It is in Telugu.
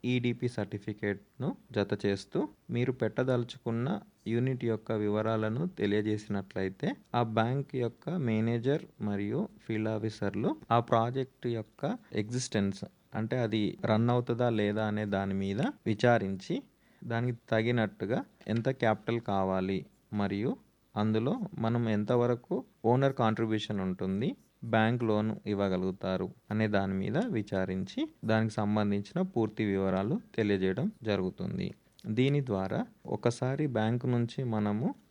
ఈడీపీ సర్టిఫికేట్‌ను జతచేస్తూ మీరు పెట్టదలుచుకున్న యూనిట్ యొక్క వివరాలను తెలియజేసినట్లయితే, ఆ బ్యాంక్ యొక్క మేనేజర్ మరియు ఫీల్డ్ ఆఫీసర్‌లు ఆ ప్రాజెక్ట్ యొక్క ఎగ్జిస్టెన్స్ అంటే అది రన్ అవుతదా లేదా అనే దాని మీద విచారించి, దానికి తగినట్టుగా ఎంత క్యాపిటల్ కావాలి మరియు అందులో మనం ఎంతవరకు ఓనర్ కాంట్రిబ్యూషన్ ఉంటుంది, బ్యాంక్ లోన్ ఇవ్వగలుగుతారు అనే దాని మీద విచారించి, దానికి సంబంధించిన పూర్తి వివరాలు తెలియజేయడం జరుగుతుంది. దీని ద్వారా ఒకసారి బ్యాంక్ నుంచి మనము